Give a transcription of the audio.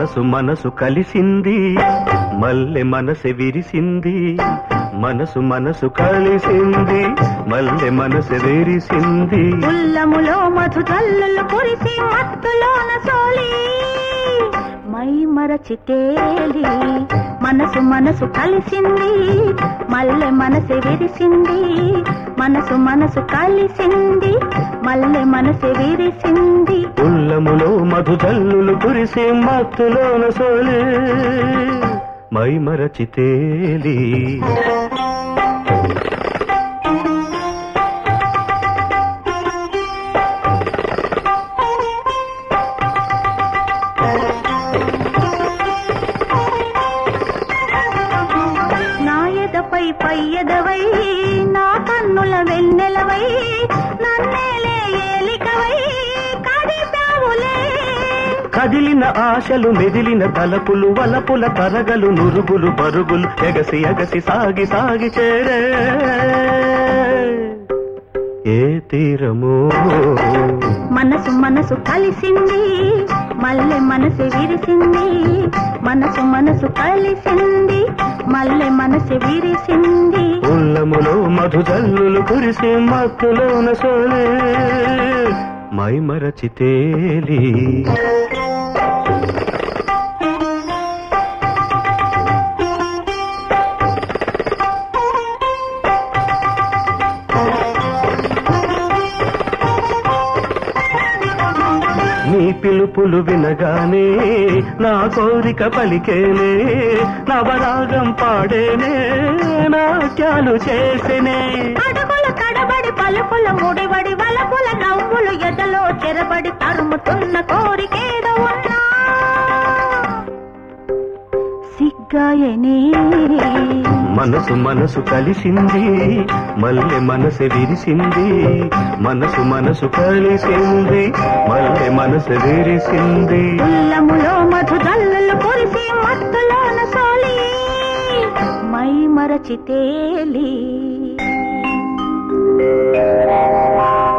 మనసు మనసు కలిసింది మల్లె మనసె విరిసింది మనసు మనసు కలిసింది మల్లె మనసె విరిసింది ఉల్లములో మధు జల్లులు కురిసి మత్తులోన సోలి మై మరచి తేలి మనసు మనసు కలిసింది మల్లె మనసు విరిసింది మనసు మనసు కలిసింది మల్లె మనసు విరిసింది ఉల్లములో మధు జల్లులు కురిసి మత్తులోన సోలే మై మరచి తేలి నా ఎదపై పై ఎదవై నా కన్నుల వెన్నెలవై నన్నేలే ఏలికవై కడిపావులే కదిలిన ఆశలు మెదిలిన తలపులు వలపుల తరగలు నురుగులు పరుగులు ఎగసి ఎగసి సాగి సాగి చేరే ఏ తీరమో మనసు మనసు కలిసింది మల్లె మనసు విరిసింది మనసు మనసు కలిసింది మల్లె మనసు విరిసింది ఉల్లములో మధు జల్లులు కురిసి మత్తులోన సోలే మై మరచి తేలి నీ పిలుపులు వినగానే నా కోరిక పలికేనే నవరాగం పాడేనే నాట్యాలు చేసేనే అడుగుల కడబడి పలుకుల ముడివడి వలపుల నవ్వులు ఎదలో చెరబడి తరుముతున్న కోరికేదో ఉన్నా సిగ్గాయనే మనసు మనసు కలిసింది మల్లె మనసు విరిసింది మనసు మనసు కలిసింది మల్లె మనసు విరిసింది ఉల్లములో మధు జల్లులు కురిసి మత్తులోన సోలి మై మరచి తేలి